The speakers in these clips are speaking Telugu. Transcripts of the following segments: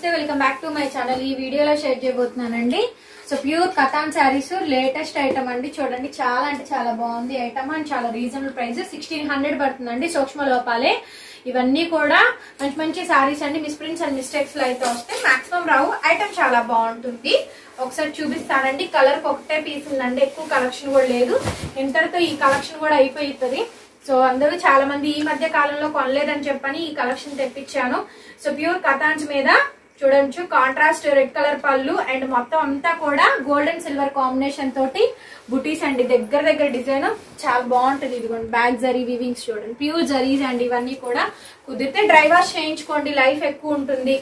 నమస్తే welcome back to my channel ఈ వీడియోలో షేర్ చేయబోతున్నానండి so pure Katan saris latest item అండి చూడండి చాలా అంటే చాలా బాగుంది ఐటమ్ అండ్ చాలా రీజనబుల్ ప్రైస్ సిక్స్టీన్ హండ్రెడ్ పడుతుందండి సూక్ష్మ లోపాలే ఇవన్నీ కూడా మంచి మంచి శారీస్ అండి మిస్ప్రింట్స్ అండ్ మిస్టేక్స్ లో అయితే వస్తాయి మాక్సిమం రావు ఐటమ్ చాలా బాగుంటుంది ఒకసారి చూపిస్తానండి కలర్ ఒకటే పీస్ ఉందండి ఎక్కువ కలెక్షన్ కూడా లేదు ఇంతటితో ఈ కలెక్షన్ కూడా అయిపోతుంది సో అందరూ చాలా మంది ఈ మధ్య కాలంలో కొనలేదని చెప్పని ఈ కలెక్షన్ తెప్పించాను సో ప్యూర్ కథాన్స్ మీద చూడొచ్చు కాంట్రాస్ట్ రెడ్ కలర్ పళ్ళు అండ్ మొత్తం అంతా కూడా గోల్డ్ అండ్ సిల్వర్ కాంబినేషన్ తోటి బుటీస్ అండి దగ్గర దగ్గర డిజైన్ చాలా బాగుంటుంది ఇదిగోండి బ్యాక్ జరీ వివింగ్స్ చూడండి ప్యూర్ జరీస్ అండి ఇవన్నీ కూడా కుదిరితే డ్రై వాష్ చేయించుకోండి లైఫ్ ఎక్కువ ఉంటుంది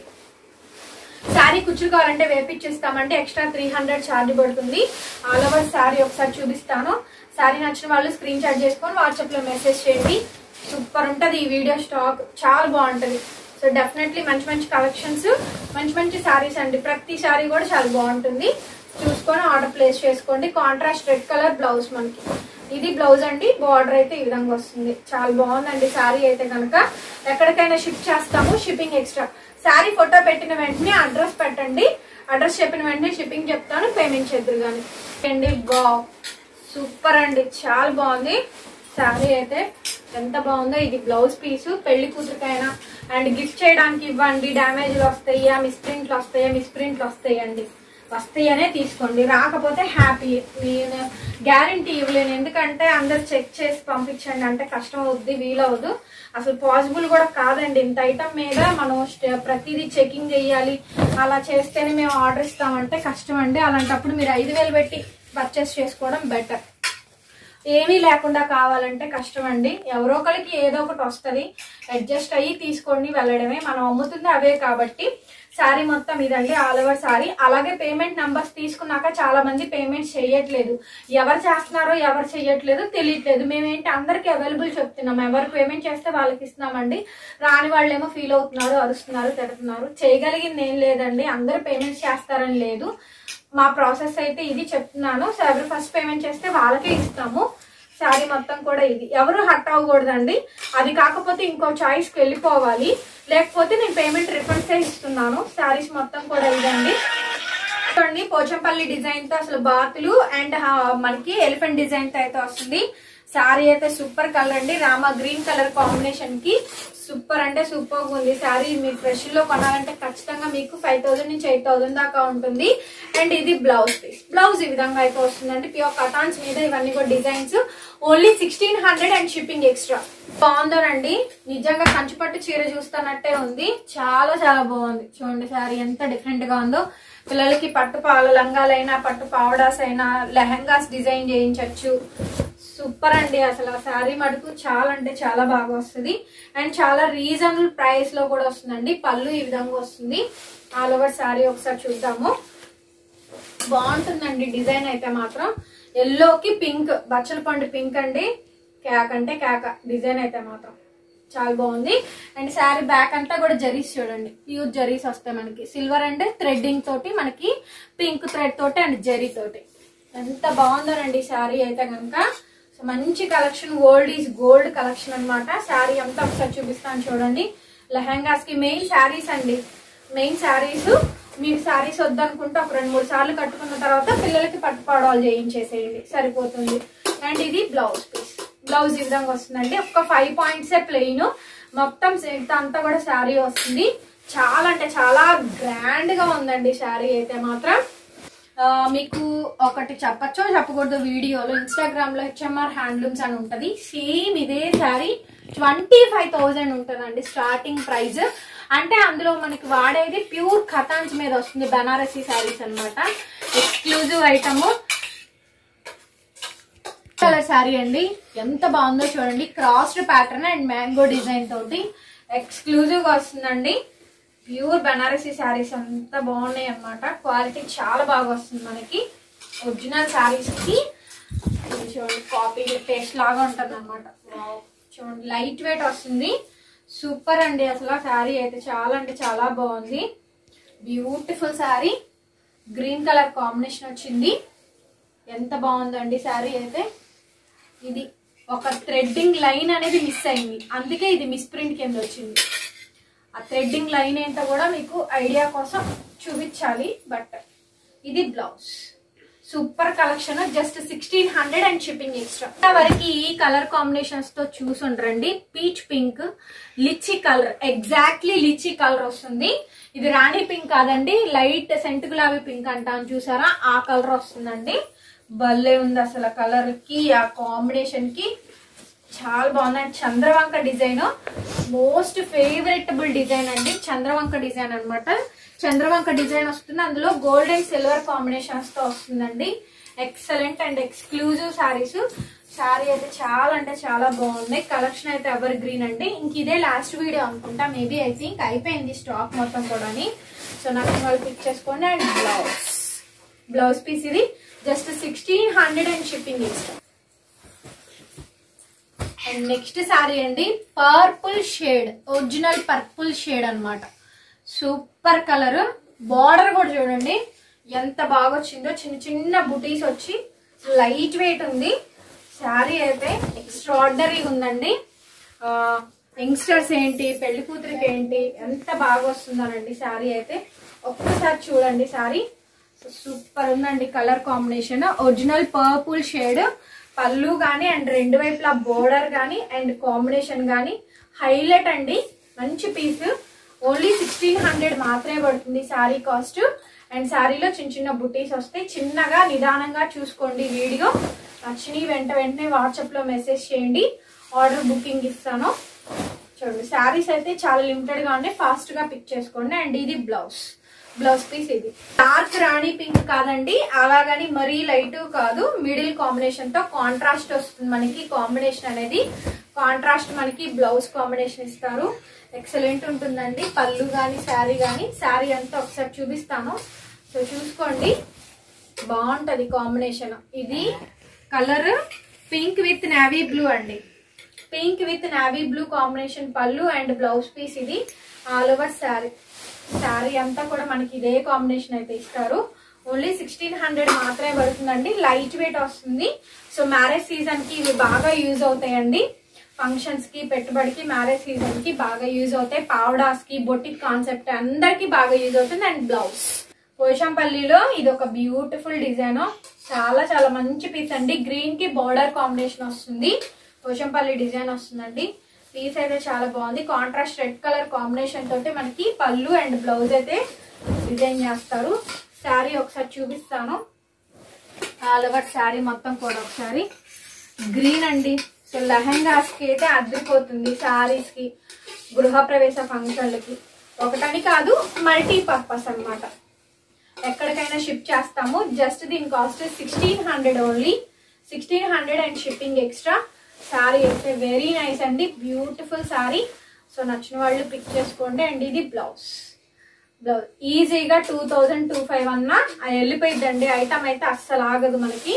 శారీ కుచ్చులు కావాలంటే వేపించేస్తామంటే ఎక్స్ట్రా త్రీ హండ్రెడ్ ఛార్జ్ పడుతుంది ఆల్ ఓవర్ శారీ ఒకసారి చూపిస్తాను శారీ నచ్చిన వాళ్ళు స్క్రీన్ షాట్ చేసుకొని వాట్సాప్ లో మెసేజ్ చేయండి సూపర్ ఉంటది ఈ వీడియో స్టాక్ చాలా బాగుంటది సో డెఫినెట్లీ మంచి మంచి కలెక్షన్స్ మంచి మంచి శారీస్ అండి ప్రతి శారీ కూడా చాలా బాగుంటుంది చూసుకొని ఆర్డర్ ప్లేస్ చేసుకోండి కాంట్రాస్ట్ రెడ్ కలర్ బ్లౌజ్ మనకి ఇది బ్లౌజ్ అండి బార్డర్ అయితే ఈ విధంగా వస్తుంది చాలా బాగుందండి శారీ అయితే కనుక ఎక్కడికైనా షిప్ చేస్తాము షిప్పింగ్ ఎక్స్ట్రా శారీ ఫోటో పెట్టిన వెంటనే అడ్రస్ పెట్టండి అడ్రస్ చెప్పిన వెంటనే షిప్పింగ్ చెప్తాను పేమెంట్ చేద్దరు కానీ అండి బా సూపర్ అండి చాలా బాగుంది శారీ అయితే ఎంత బాగుందో ఇది బ్లౌజ్ పీసు పెళ్లి కూతురికైనా అండ్ గిఫ్ట్ చేయడానికి ఇవ్వండి డ్యామేజ్లు వస్తాయా మిస్ప్రింట్లు వస్తాయా మిస్ప్రింట్లు వస్తాయండి వస్తాయనే తీసుకోండి రాకపోతే హ్యాపీ నేను గ్యారంటీ ఇవ్వలేను ఎందుకంటే అందరు చెక్ చేసి పంపించండి అంటే కష్టం అవుద్ది వీలవద్దు అసలు పాసిబుల్ కూడా కాదండి ఇంత ఐటమ్ మీద మనం స్ట- ప్రతిదీ చెకింగ్ చేయాలి అలా చేస్తేనే మేము ఆర్డర్ ఇస్తామంటే కష్టం అండి అలాంటప్పుడు మీరు ఐదు వేలు పెట్టి పర్చేస్ చేసుకోవడం బెటర్ ఏమీ లేకుండా కావాలంటే కష్టం అండి ఎవరో ఒకరికి ఏదో ఒకటి వస్తుంది అడ్జస్ట్ అయ్యి తీసుకోండి వెళ్ళడమే మనం అమ్ముతుంది అవే కాబట్టి శారీ మొత్తం ఇదండి ఆల్ ఓవర్ శారీ అలాగే పేమెంట్ నంబర్స్ తీసుకున్నాక చాలా మంది పేమెంట్ చేయట్లేదు ఎవరు చేస్తున్నారో ఎవరు చేయట్లేదు తెలియట్లేదు మేమేంటి అందరికి అవైలబుల్ చెప్తున్నాం ఎవరు పేమెంట్ చేస్తే వాళ్ళకి ఇస్తున్నామండి రాని వాళ్ళేమో ఫీల్ అవుతున్నారు అరుస్తున్నారు తిడుతున్నారు చేయగలిగింది ఏం లేదండి అందరూ పేమెంట్ చేస్తారని లేదు మా ప్రాసెస్ అయితే ఇది చెప్తున్నాను సో ఎవరు ఫస్ట్ పేమెంట్ చేస్తే వాళ్ళకే ఇస్తాము శారీ మొత్తం కూడా ఇది ఎవరు హట్ అవ్వకూడదండి అది కాకపోతే ఇంకో చాయిస్కి వెళ్ళిపోవాలి లేకపోతే నేను పేమెంట్ రిఫండ్స్ ఇస్తున్నాను శారీస్ మొత్తం కూడా ఇదండి చూడండి పోచంపల్లి డిజైన్ తో అసలు బాతులు అండ్ మనకి ఎలిఫెంట్ డిజైన్ తో అయితే వస్తుంది శారీ అయితే సూపర్ కలర్ అండి రామా గ్రీన్ కలర్ కాంబినేషన్ కి సూపర్ అంటే సూపర్ ఉంది శారీ మీరు ఫ్రెష్ లో కొనాలంటే ఖచ్చితంగా మీకు ఫైవ్ థౌసండ్ నుంచి ఎయిట్ థౌసండ్ దాకా ఉంటుంది అండ్ ఇది బ్లౌజ్ పీస్ బ్లౌజ్ ఈ విధంగా అయితే వస్తుందండి ప్యూర్ కటాన్స్ మీద ఇవన్నీ కూడా designs only sixteen hundred and shipping extra బాగుందోనండి నిజంగా కంచిపట్టు చీర చూస్తున్నట్టే ఉంది చాలా చాలా బాగుంది చూడండి శారీ ఎంత డిఫరెంట్ గా ఉందో పిల్లలకి పట్టు పాల లంగాలైనా పట్టు పావడాస్ అయినా లెహంగాస్ డిజైన్ చేయించవచ్చు సూపర్ అండి అసలు ఆ శారీ మటుకు చాలా అంటే చాలా బాగా వస్తుంది అండ్ చాలా రీజనబుల్ ప్రైస్ లో కూడా వస్తుందండి పళ్ళు ఈ విధంగా వస్తుంది ఆల్ ఓవర్ శారీ ఒకసారి చూద్దాము బాగుంటుందండి డిజైన్ అయితే మాత్రం ఎల్లోకి పింక్ బచ్చల పండు పింక్ అండి క్యాక్ అంటే క్యాక డిజైన్ అయితే మాత్రం చాలా బాగుంది అండ్ శారీ బ్యాక్ అంతా కూడా జరీస్ చూడండి ప్యూర్ జరీస్ వస్తాయి మనకి సిల్వర్ అండ్ థ్రెడ్డింగ్ తోటి మనకి పింక్ థ్రెడ్ తోటి అండ్ జరీ తోటి ఎంత బాగుందోనండి శారీ అయితే కనుక సో మంచి collection gold is gold collection అన్నమాట శారీ అంతా ఒకసారి చూపిస్తాను చూడండి లెహంగాస్ కి మెయిన్ శారీస్ అండి మెయిన్ శారీస్ మీకు శారీస్ వద్దనుకుంటే ఒక రెండు మూడు సార్లు కట్టుకున్న తర్వాత పిల్లలకి పట్టుపాడాలు చేయించేసేయండి సరిపోతుంది అండ్ ఇది బ్లౌజ్ పీస్ బ్లౌజ్ ఈ విధంగా వస్తుందండి ఒక ఫైవ్ పాయింట్సే ప్లెయిన్ మొత్తం సెట్ అంతా కూడా శారీ వస్తుంది చాలా అంటే చాలా గ్రాండ్ గా ఉందండి శారీ అయితే మాత్రం ఆ, మీకు ఒకటి చెప్పచ్చో చెప్పకూడదు వీడియోలో ఇన్స్టాగ్రామ్ లో హెచ్ఎంఆర్ హ్యాండ్లూమ్స్ అని ఉంటది సేమ్ ఇదే శారీ ట్వంటీ ఫైవ్ థౌజండ్ ఉంటుందండి స్టార్టింగ్ ప్రైస్ అంటే అందులో మనకి వాడేది ప్యూర్ ఖతాన్స్ మీద వస్తుంది బనారసీ శారీస్ అన్నమాట ఎక్స్క్లూజివ్ ఐటమ్ కలర్ శారీ అండి ఎంత బాగుందో చూడండి crossed pattern and mango design తోటి ఎక్స్క్లూజివ్ గా వస్తుందండి ప్యూర్ బనారసీ శారీస్ అంతా బాగున్నాయి అన్నమాట క్వాలిటీ చాలా బాగా వస్తుంది మనకి ఒరిజినల్ శారీస్ కి ఇది చూడండి కాపీ టేస్ట్ లాగా ఉంటుంది అనమాట చూడండి లైట్ వెయిట్ వస్తుంది సూపర్ అండి అసలు శారీ అయితే చాలా అంటే చాలా బాగుంది beautiful sari green colour combination వచ్చింది ఎంత బాగుందండి శారీ అయితే ఇది ఒక థ్రెడ్డింగ్ లైన్ అనేది మిస్ అయింది అందుకే ఇది మిస్ ప్రింట్ కింద వచ్చింది ఆ థ్రెడ్డింగ్ లైన్ ఏంటో కూడా మీకు ఐడియా కోసం చూపించాలి బట్ ఇది blouse super collection just sixteen hundred and shipping extra వరకు ఈ కలర్ కాంబినేషన్స్ తో చూసుండ్రండి peach pink lychee colour exactly lychee colour వస్తుంది ఇది రాణి పింక్ కాదండి లైట్ సెంట్ గులాబీ పింక్ అంటాను చూసారా ఆ కలర్ వస్తుందండి భలే ఉంది అసలు కలర్ కి ఆ కాంబినేషన్ కి చాలా బాగుంది అండ్ చంద్రవంక డిజైన్ మోస్ట్ ఫేవరెటబుల్ డిజైన్ అండి చంద్రవంక డిజైన్ అన్నమాట చంద్రవంక డిజైన్ వస్తుంది అందులో గోల్డ్ అండ్ సిల్వర్ కాంబినేషన్స్ తో వస్తుందండి excellent and exclusive saris sari అయితే చాలా అంటే చాలా బాగుంది కలెక్షన్ అయితే ఎవర్ గ్రీన్ అండి ఇంక ఇదే లాస్ట్ వీడియో అనుకుంటా మేబీ ఐ థింక్ అయిపోయింది స్టాక్ మొత్తం కూడా సో నాకు వాళ్ళు పిక్ చేసుకోండి అండ్ బ్లౌజ్ బ్లౌజ్ పీస్ ఇది just sixteen hundred and shipping ఇస్తాం అండ్ నెక్స్ట్ సారీ అండి purple shade original purple shade అన్నమాట సూపర్ కలర్ బార్డర్ కూడా చూడండి ఎంత బాగా వచ్చిందో చిన్న చిన్న బుటీస్ వచ్చి లైట్ వెయిట్ ఉంది శారీ అయితే ఎక్స్ట్రాడనరీగా ఉందండి యంగ్స్టర్స్ ఏంటి పెళ్లి కూతురికి ఏంటి ఎంత బాగా వస్తుందోనండి శారీ అయితే ఒక్కసారి చూడండి శారీ సూపర్ ఉందండి colour combination original purple shade pallu కానీ అండ్ రెండు వైపులా బోర్డర్ కానీ అండ్ కాంబినేషన్ కానీ హైలైట్ అండి మంచి పీస్ ఓన్లీ సిక్స్టీన్ హండ్రెడ్ మాత్రమే పడుతుంది శారీ కాస్ట్ అండ్ శారీలో చిన్న చిన్న బుటీస్ వస్తాయి చిన్నగా నిదానంగా చూసుకోండి వీడియో నచ్చినవి వెంట వెంటనే వాట్సాప్ లో మెసేజ్ చేయండి ఆర్డర్ బుకింగ్ ఇస్తాను చూడండి శారీస్ అయితే చాలా లిమిటెడ్ గా ఉన్నాయి ఫాస్ట్ గా పిక్ చేసుకోండి అండ్ ఇది బ్లౌజ్ బ్లౌజ్ పీస్ ఇది డార్క్ రాణి పింక్ కాదండి అలాగని మరీ లైట్ కాదు మిడిల్ కాంబినేషన్ తో కాంట్రాస్ట్ వస్తుంది మనకి కాంబినేషన్ అనేది కాంట్రాస్ట్ మనకి బ్లౌజ్ కాంబినేషన్ ఇస్తారు ఎక్సలెంట్ ఉంటుందండి పళ్ళు గాని శారీ గాని శారీ అంతా ఒకసారి చూపిస్తాను సో చూసుకోండి బాగుంటది కాంబినేషన్ ఇది colour pink with navy blue అండి pink with navy blue combination pallu and blouse piece ఇది ఆల్ ఓవర్ శారీ శారీ అంతా కూడా మనకి ఇదే కాంబినేషన్ అయితే ఇస్తారు ఓన్లీ సిక్స్టీన్ హండ్రెడ్ మాత్రమే పడుతుందండి లైట్ వెయిట్ వస్తుంది సో మ్యారేజ్ సీజన్ కి ఇవి బాగా యూజ్ అవుతాయండి ఫంక్షన్స్ కి పెట్టుబడికి మ్యారేజ్ సీజన్ కి బాగా యూజ్ అవుతాయి పావడాస్ కి బొటిక్ కాన్సెప్ట్ అందరికి బాగా యూజ్ అవుతుంది అండ్ బ్లౌజ్ పోషంపల్లిలో ఇది ఒక బ్యూటిఫుల్ డిజైన్ చాలా చాలా మంచి పీస్ అండి గ్రీన్ కి బార్డర్ కాంబినేషన్ వస్తుంది పోషంపల్లి డిజైన్ వస్తుందండి పీస్ అయితే చాలా బాగుంది కాంట్రాస్ట్ రెడ్ కలర్ కాంబినేషన్ తోటి మనకి పళ్ళు అండ్ బ్లౌజ్ అయితే డిజైన్ చేస్తారు శారీ ఒకసారి చూపిస్తాను ఆల్ ఓవర్ శారీ మొత్తం కూడా ఒకసారి గ్రీన్ అండి సో లెహంగాస్ కి అయితే అద్దరిపోతుంది శారీస్ కి గృహప్రవేశ ఫంక్షన్లకి ఒకటని కాదు మల్టీ పర్పస్ అన్నమాట ఎక్కడికైనా షిప్ చేస్తాము జస్ట్ దీని cost sixteen hundred only sixteen hundred and shipping extra sari అయితే వెరీ నైస్ అండి బ్యూటిఫుల్ శారీ సో నచ్చిన వాళ్ళు పిక్ చేసుకోండి అండ్ ఇది బ్లౌజ్ బ్లౌజ్ ఈజీగా టూ థౌజండ్ టూ ఫైవ్ అన్నా అది వెళ్ళిపోయిద్దండి ఐటమ్ అయితే అస్సలు ఆగదు మనకి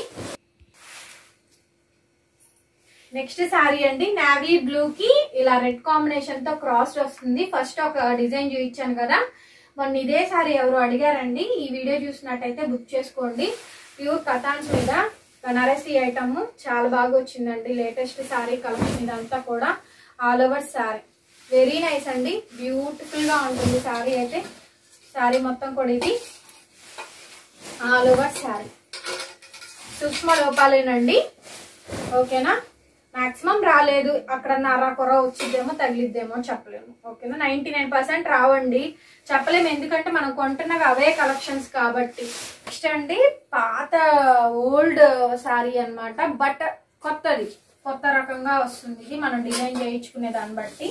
నెక్స్ట్ శారీ అండి నావీ బ్లూ కి ఇలా రెడ్ కాంబినేషన్ తో క్రాస్ వస్తుంది ఫస్ట్ ఒక డిజైన్ చూపించాను కదా మొన్న ఇదే శారీ ఎవరు అడిగారండి ఈ వీడియో చూసినట్టయితే బుక్ చేసుకోండి ప్యూర్ కథాన్స్ మీద బనారసి ఐటమ్ చాలా బాగా వచ్చిందండి లేటెస్ట్ శారీ కలెక్షన్ ఇదంతా కూడా all over sari very nice అండి బ్యూటిఫుల్ గా ఉంటుంది శారీ అయితే శారీ మొత్తం కూడా ఇది ఆల్ ఓవర్ శారీ సూక్ష్మ లోపాలేనండి ఓకేనా మాక్సిమం రాలేదు అక్కడ నర కొర వచ్చిద్దేమో తగిలిద్దేమో చెప్పలేము ఓకేనా నైన్టీ నైన్ పర్సెంట్ రావండి చెప్పలేము ఎందుకంటే మనం కొంటున్నవి అవే కలెక్షన్స్ కాబట్టి నెక్స్ట్ అండి పాత ఓల్డ్ సారీ అన్నమాట బట్ కొత్తది కొత్త రకంగా వస్తుంది ఇది మనం డిజైన్ చేయించుకునే దాన్ని బట్టి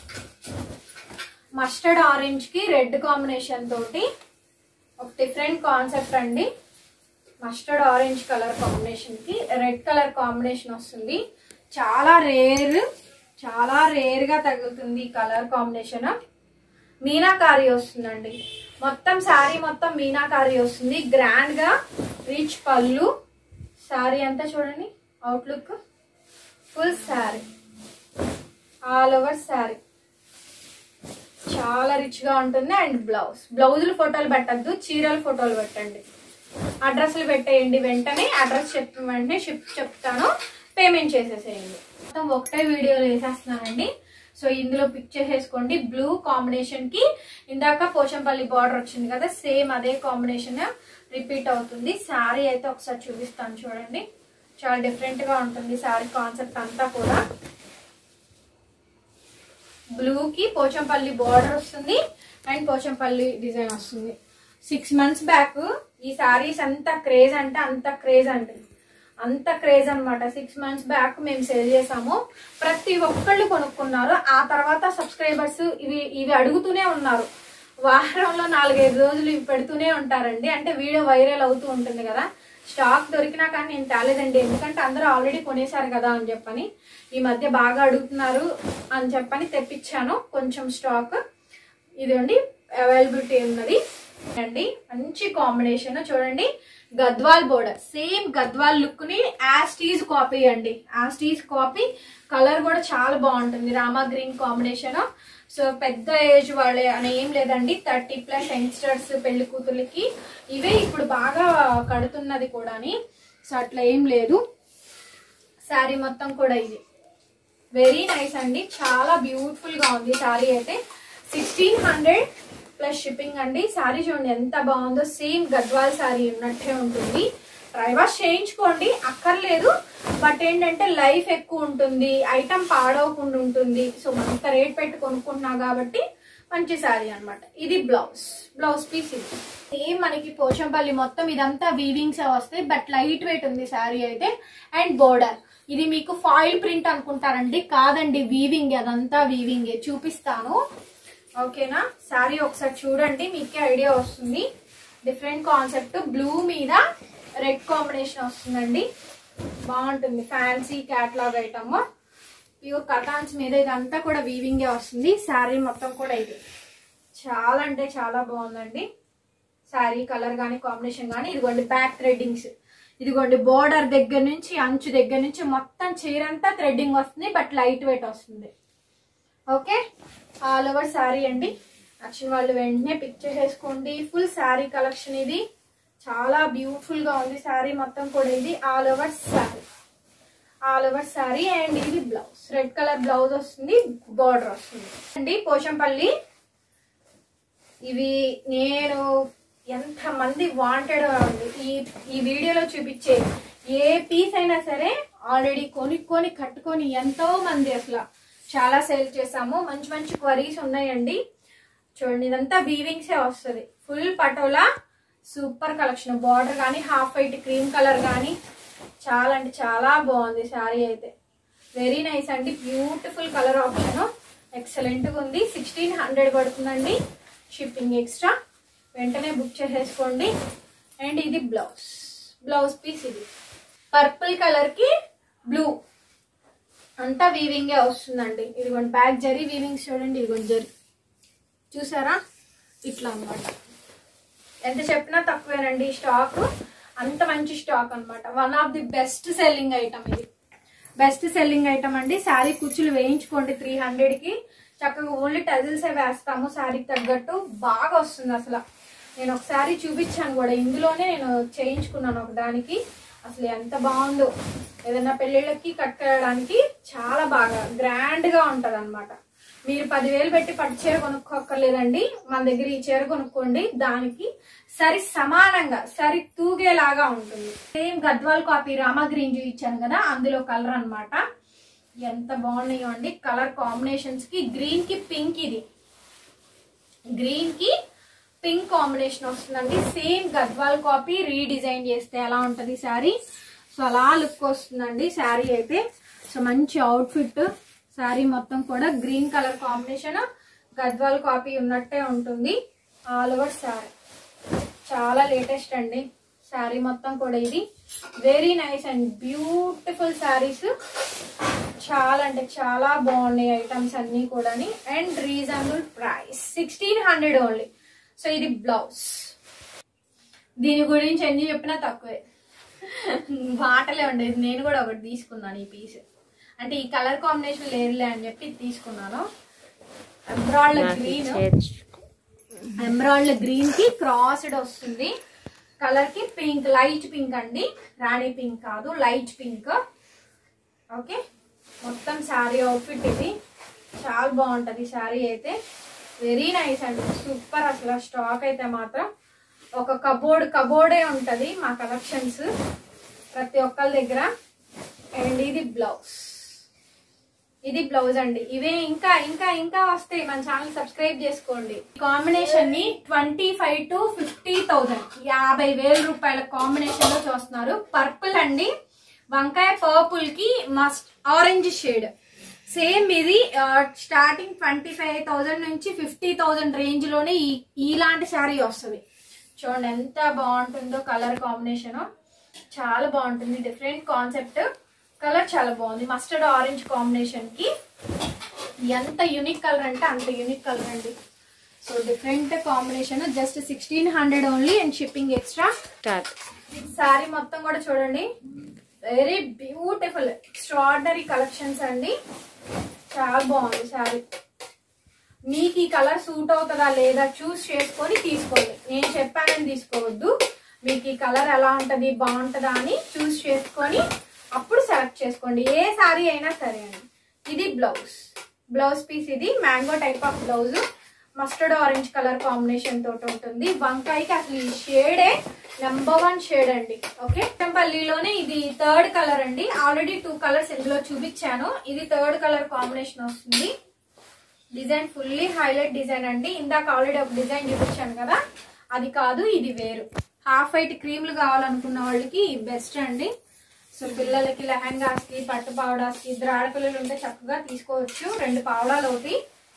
మస్టర్డ్ ఆరెంజ్ కి రెడ్ కాంబినేషన్ తోటి ఒక డిఫరెంట్ కాన్సెప్ట్ అండి మస్టర్డ్ ఆరెంజ్ కలర్ కాంబినేషన్ కి రెడ్ కలర్ కాంబినేషన్ వస్తుంది చాలా రేర్ చాలా రేర్ గా తగులుతుంది ఈ కలర్ కాంబినేషన్ మీనాకారి వస్తుందండి మొత్తం శారీ మొత్తం మీనాకారి వస్తుంది గ్రాండ్ గా రిచ్ పళ్ళు శారీ అంతా చూడండి outlook full sari all over sari చాలా రిచ్ గా ఉంటుంది అండ్ బ్లౌజ్ బ్లౌజులు ఫోటోలు పెట్టద్దు చీరల ఫోటోలు పెట్టండి అడ్రస్లు పెట్టేయండి వెంటనే అడ్రస్ చెప్పిన వెంటనే షిప్ చెప్తాను పేమెంట్ చేసేసేయండి మొత్తం ఒకటే వీడియోలో వేసేస్తున్నానండి సో ఇందులో పిక్ చేసేసుకోండి బ్లూ కాంబినేషన్ కి ఇందాక పోచంపల్లి బార్డర్ వచ్చింది కదా సేమ్ అదే కాంబినేషన్ రిపీట్ అవుతుంది శారీ అయితే ఒకసారి చూపిస్తాను చూడండి చాలా డిఫరెంట్ గా ఉంటుంది శారీ కాన్సెప్ట్ అంతా కూడా బ్లూ కి పోచంపల్లి బార్డర్ వస్తుంది అండ్ పోచంపల్లి డిజైన్ వస్తుంది సిక్స్ మంత్స్ బ్యాక్ ఈ సారీస్ అంత క్రేజ్ అంటే అంత క్రేజ్ అంటే అంత క్రేజ్ అన్నమాట సిక్స్ మంత్స్ బ్యాక్ మేము సేల్ చేసాము ప్రతి ఒక్కళ్ళు కొనుక్కున్నారు ఆ తర్వాత సబ్స్క్రైబర్స్ ఇవి ఇవి అడుగుతూనే ఉన్నారు వారంలో నాలుగైదు రోజులు ఇవి పెడుతూనే ఉంటారండి అంటే వీడియో వైరల్ అవుతూ ఉంటుంది కదా స్టాక్ దొరికినా కానీ నేను తేలేదండి ఎందుకంటే అందరూ ఆల్రెడీ కొనేశారు కదా అని చెప్పని ఈ మధ్య బాగా అడుగుతున్నారు అని చెప్పని తెప్పించాను కొంచెం స్టాక్ ఇదండి అవైలబిలిటీ ఉన్నది అండి మంచి కాంబినేషన్ చూడండి Gadwal border same Gadwal look ని యాస్టీజ్ కాపీ అండి యాస్టీజ్ కాపీ కలర్ కూడా చాలా బాగుంటుంది రామా గ్రీన్ కాంబినేషన్ సో పెద్ద ఏజ్ వాళ్ళే అని ఏం లేదండి థర్టీ ప్లస్ యంగ్స్టర్స్ పెళ్లి కూతుర్లకి ఇవే ఇప్పుడు బాగా కడుతున్నది కూడాని సో అట్లా ఏం లేదు శారీ మొత్తం కూడా ఇది వెరీ నైస్ అండి చాలా బ్యూటిఫుల్ గా ఉంది శారీ అయితే సిక్స్టీన్ హండ్రెడ్ ప్లస్ షిప్పింగ్ అండి శారీ చూడండి ఎంత బాగుందో సేమ్ గద్వాల్ శారీ ఉన్నట్టే ఉంటుంది ట్రై వాష్ చేయించుకోండి అక్కర్లేదు బట్ ఏంటంటే లైఫ్ ఎక్కువ ఉంటుంది ఐటమ్ పాడవకుండా ఉంటుంది సో అంత రేట్ పెట్టి కొనుక్కుంటున్నా కాబట్టి మంచి శారీ అన్నమాట ఇది బ్లౌజ్ బ్లౌజ్ పీస్ ఇది సేమ్ మనకి పోచంపల్లి మొత్తం ఇదంతా వీవింగ్స్ వస్తాయి బట్ లైట్ వెయిట్ ఉంది శారీ అయితే అండ్ బోర్డర్ ఇది మీకు ఫాయిల్ ప్రింట్ అనుకుంటారండి కాదండి వీవింగ్ అదంతా వీవింగ్ చూపిస్తాను ఓకేనా శారీ ఒకసారి చూడండి మీకే ఐడియా వస్తుంది డిఫరెంట్ కాన్సెప్ట్ బ్లూ మీద రెడ్ కాంబినేషన్ వస్తుందండి బాగుంటుంది fancy catalogue item pure cottons మీద ఇదంతా కూడా వీవింగే వస్తుంది శారీ మొత్తం కూడా ఇది చాలా అంటే చాలా బాగుందండి శారీ కలర్ కానీ కాంబినేషన్ కానీ ఇదిగోండి బ్యాక్ థ్రెడ్డింగ్స్ ఇదిగోండి బోర్డర్ దగ్గర నుంచి అంచు దగ్గర నుంచి మొత్తం చీర అంతా థ్రెడ్డింగ్ వస్తుంది బట్ లైట్ వెయిట్ వస్తుంది ఓకే ఆల్ ఓవర్ శారీ అండి నచ్చిన వాళ్ళు వెంటనే పిక్ చేసేసుకోండి ఫుల్ శారీ కలెక్షన్ ఇది చాలా బ్యూటిఫుల్ గా ఉంది శారీ మొత్తం కూడా ఇది all over sari all over sari and ఇది బ్లౌజ్ రెడ్ కలర్ బ్లౌజ్ వస్తుంది బార్డర్ వస్తుంది అండి పోచంపల్లి ఇవి నేను ఎంత మంది వాంటెడ్ ఈ ఈ వీడియోలో చూపించే ఏ పీస్ అయినా సరే ఆల్రెడీ కొనుక్కొని కట్టుకొని ఎంతో మంది అసలు చాలా సేల్ చేసాము మంచి మంచి క్వరీస్ ఉన్నాయండి చూడండి ఇదంతా వీవింగ్సే వస్తుంది full patola super collection border కానీ హాఫ్ వైట్ క్రీమ్ కలర్ కానీ చాలా అంటే చాలా బాగుంది శారీ అయితే వెరీ నైస్ అండి బ్యూటిఫుల్ కలర్ ఆప్షన్ ఎక్సలెంట్గా ఉంది సిక్స్టీన్ హండ్రెడ్ పడుతుందండి షిప్పింగ్ ఎక్స్ట్రా వెంటనే బుక్ చేసేసుకోండి అండ్ ఇది బ్లౌజ్ బ్లౌజ్ పీస్ ఇది పర్పుల్ కలర్కి బ్లూ అంతా వీవింగే వస్తుందండి ఇదిగోండి బ్యాక్ జరీ వీవింగ్స్ చూడండి ఇదిగోండి జరీ చూసారా ఇట్లా అన్నమాట ఎంత చెప్పినా తక్కువేనండి ఈ స్టాక్ అంత మంచి స్టాక్ అన్నమాట one of the best selling item ఇది బెస్ట్ సెల్లింగ్ ఐటమ్ అండి శారీ కుచ్చులు వేయించుకోండి త్రీ హండ్రెడ్ కి చక్కగా ఓన్లీ టజిల్స్ వేస్తాము శారీకి తగ్గట్టు బాగా వస్తుంది అసలు నేను ఒకసారి చూపించాను కూడా ఇందులోనే నేను చేయించుకున్నాను ఒక దానికి అసలు ఎంత బాగుందో ఏదైనా పెళ్ళిళ్ళకి కట్టుకోవడానికి చాలా బాగా గ్రాండ్ గా ఉంటది అనమాట మీరు పదివేలు పెట్టి పట్టు చీర కొనుక్కోక్కర్లేదండి మన దగ్గర ఈ చీర కొనుక్కోండి దానికి సరి సమానంగా సరి తూగేలాగా ఉంటుంది same Gadwal copy Rama green చూపించాను కదా అందులో కలర్ అన్నమాట ఎంత బాగున్నాయో అండి కలర్ కాంబినేషన్స్ కి గ్రీన్ కి పింక్ ఇది గ్రీన్ కి పింక్ కాంబినేషన్ వస్తుందండి సేమ్ గద్వాల్ కాపీ రీడిజైన్ చేస్తే ఎలా ఉంటది శారీ సో అలా లుక్ వస్తుందండి శారీ అయితే సో మంచి అవుట్ఫిట్ శారీ మొత్తం కూడా green colour combination Gadwal copy ఉన్నట్టే ఉంటుంది ఆల్ ఓవర్ శారీ చాలా లేటెస్ట్ అండి శారీ మొత్తం కూడా ఇది very nice and beautiful saris చాలా అంటే చాలా బాగున్నాయి ఐటమ్స్ అన్ని కూడా and reasonable price sixteen hundred only so ఇది బ్లౌజ్ దీని గురించి ఎన్ని చెప్పినా తక్కువే మాటలే ఉండేది నేను కూడా ఒకటి తీసుకున్నాను ఈ పీస్ అంటే ఈ కలర్ కాంబినేషన్ లేదులే అని చెప్పి ఇది తీసుకున్నాను ఎంబ్రాయిడ్ గ్రీన్ ఎమరాల్డ్ గ్రీన్ కి క్రాస్డ్ వస్తుంది కలర్ కి పింక్ లైట్ పింక్ అండి రాణి పింక్ కాదు లైట్ పింక్ ఓకే మొత్తం శారీ అవుట్ఫిట్ ఇది చాలా బాగుంటది శారీ అయితే వెరీ నైస్ అండి సూపర్ అసలు స్టాక్ అయితే మాత్రం ఒక కబోర్డ్ కబోర్డే ఉంటది మా కలెక్షన్స్ ప్రతి ఒక్కరి దగ్గర అండ్ ఇది బ్లౌజ్ ఇది బ్లౌజ్ అండి ఇవే ఇంకా ఇంకా ఇంకా వస్తాయి మన ఛానల్ సబ్స్క్రైబ్ చేసుకోండి కాంబినేషన్ ని twenty five to fifty thousand యాభై వేల రూపాయల కాంబినేషన్ లో చూస్తున్నారు పర్పుల్ అండి వంకాయ పర్పుల్ కి మస్ట్ ఆరెంజ్ షేడ్ సేమ్ ఇది స్టార్టింగ్ ట్వంటీ ఫైవ్ థౌసండ్ నుంచి ఫిఫ్టీ థౌసండ్ రేంజ్ లోనే ఈ ఇలాంటి శారీ వస్తుంది చూడండి ఎంత బాగుంటుందో కలర్ కాంబినేషన్ చాలా బాగుంటుంది డిఫరెంట్ కాన్సెప్ట్ కలర్ చాలా బాగుంది మస్టర్డ్ ఆరెంజ్ కాంబినేషన్ కి ఎంత యూనిక్ కలర్ అంటే అంత యూనిక్ కలర్ అండి so different combination just sixteen hundred only and shipping extra start sari మొత్తం కూడా చూడండి వెరీ బ్యూటిఫుల్ ఎక్స్ట్రాడినరీ కలెక్షన్స్ అండి చాలా బాగుంది శారీ మీకు ఈ కలర్ సూట్ అవుతుందా లేదా చూస్ చేసుకొని తీసుకోండి నేను చెప్పానని తీసుకోవద్దు మీకు ఈ కలర్ ఎలా ఉంటది బాగుంటుందా అని చూస్ చేసుకొని అప్పుడు సెలెక్ట్ చేసుకోండి ఏ శారీ అయినా సరే అండి ఇది బ్లౌజ్ బ్లౌజ్ పీస్ ఇది mango type of blouse mustard orange colour combination తోటి ఉంటుంది వంకాయకి అసలు ఈ షేడే నెంబర్ వన్ షేడ్ అండి ఓకే పల్లిలోనే ఇది థర్డ్ కలర్ అండి ఆల్రెడీ టూ కలర్స్ ఇందులో చూపించాను ఇది థర్డ్ కలర్ కాంబినేషన్ వస్తుంది డిజైన్ ఫుల్లీ హైలైట్ డిజైన్ అండి ఇందాక ఆల్రెడీ ఒక డిజైన్ చూపించాను కదా అది కాదు ఇది వేరు హాఫ్ వైట్ క్రీమ్లు కావాలనుకున్న వాళ్ళకి బెస్ట్ అండి సో పిల్లలకి లెహంగాస్ కి పట్టు పావడాస్ కి ఇద్దరు ఆడపిల్లలు ఉంటే చక్కగా తీసుకోవచ్చు రెండు పావడాలు ఒకటి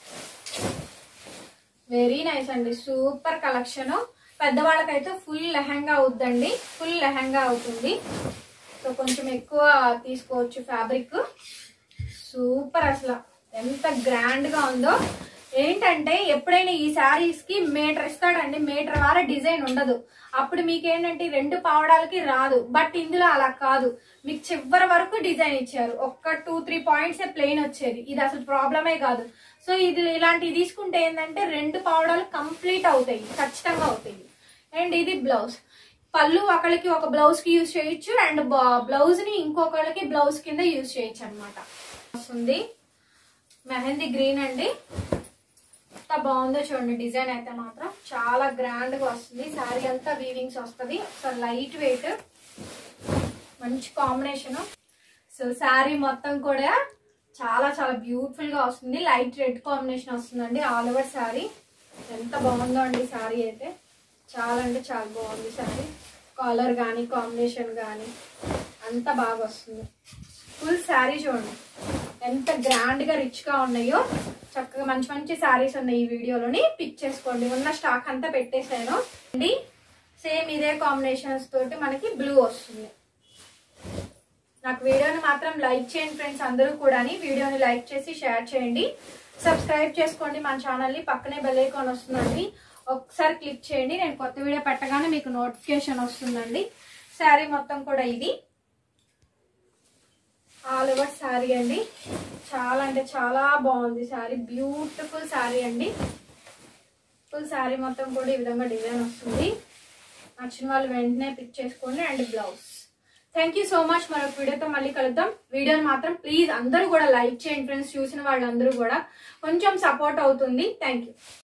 వెరీ నైస్ అండి సూపర్ కలెక్షన్ పెద్దవాళ్ళకైతే ఫుల్ లెహంగా అవుద్దండి ఫుల్ లెహంగా అవుతుంది సో కొంచెం ఎక్కువ తీసుకోవచ్చు ఫ్యాబ్రిక్ సూపర్ అసలు ఎంత గ్రాండ్ గా ఉందో ఏంటంటే ఎప్పుడైనా ఈ శారీస్ కి మీటర్ ఇస్తాడండి మీటర్ వార డిజైన్ ఉండదు అప్పుడు మీకు ఏంటంటే ఈ రెండు పావడాలకి రాదు బట్ ఇందులో అలా కాదు మీకు చివరి వరకు డిజైన్ ఇచ్చారు ఒక్క టూ త్రీ పాయింట్స్ ప్లెయిన్ వచ్చేది ఇది అసలు ప్రాబ్లమే కాదు సో ఇది ఇలాంటివి తీసుకుంటే ఏంటంటే రెండు పావడాలు కంప్లీట్ అవుతాయి ఖచ్చితంగా అవుతాయి అండ్ ఇది బ్లౌజ్ పళ్ళు ఒకళ్ళకి ఒక బ్లౌజ్ కి యూజ్ చేయొచ్చు అండ్ బ్లౌజ్ ని ఇంకొకళ్ళకి బ్లౌజ్ కింద యూజ్ చేయొచ్చు అనమాట వస్తుంది మెహందీ గ్రీన్ అండి ఎంత బాగుందో చూడండి డిజైన్ అయితే మాత్రం చాలా గ్రాండ్ గా వస్తుంది శారీ అంతా వీవింగ్స్ వస్తుంది సో లైట్ వెయిట్ మంచి కాంబినేషన్ సో శారీ మొత్తం కూడా చాలా చాలా బ్యూటిఫుల్ గా వస్తుంది లైట్ రెడ్ కాంబినేషన్ వస్తుందండి ఆల్ ఓవర్ శారీ ఎంత బాగుందో అండి శారీ అయితే చాలా అంటే చాలా బాగుంది శారీ కలర్ కానీ కాంబినేషన్ కానీ అంత బాగా వస్తుంది ఫుల్ శారీ చూడండి ఎంత గ్రాండ్ గా రిచ్ గా ఉన్నాయో చక్కగా మంచి మంచి శారీస్ ఉన్నాయి ఈ వీడియోలోని పిక్ చేసుకోండి ఉన్న స్టాక్ అంతా పెట్టేశాను అండి సేమ్ ఇదే కాంబినేషన్స్ తోటి మనకి బ్లూ వస్తుంది నాకు వీడియోని మాత్రం లైక్ చేయండి ఫ్రెండ్స్ అందరూ కూడా వీడియోని లైక్ చేసి షేర్ చేయండి సబ్స్క్రైబ్ చేసుకోండి మన ఛానల్ని పక్కనే బెల్ ఐకాన్ వస్తుందండి ఒకసారి క్లిక్ చేయండి నేను కొత్త వీడియో పెట్టగానే మీకు నోటిఫికేషన్ వస్తుందండి శారీ మొత్తం కూడా ఇది ఆల్ ఓవర్ శారీ అండి చాలా అంటే చాలా బాగుంది శారీ బ్యూటిఫుల్ శారీ అండి ఫుల్ శారీ మొత్తం కూడా ఈ విధంగా డిజైన్ వస్తుంది నచ్చిన వాళ్ళు వెంటనే పిక్ చేసుకోండి and blouse thank you so much మరొక వీడియోతో మళ్ళీ కలుద్దాం వీడియోని మాత్రం ప్లీజ్ అందరూ కూడా లైక్ చేయండి ఫ్రెండ్స్ చూసిన వాళ్ళందరూ కూడా కొంచెం సపోర్ట్ అవుతుంది థ్యాంక్ యూ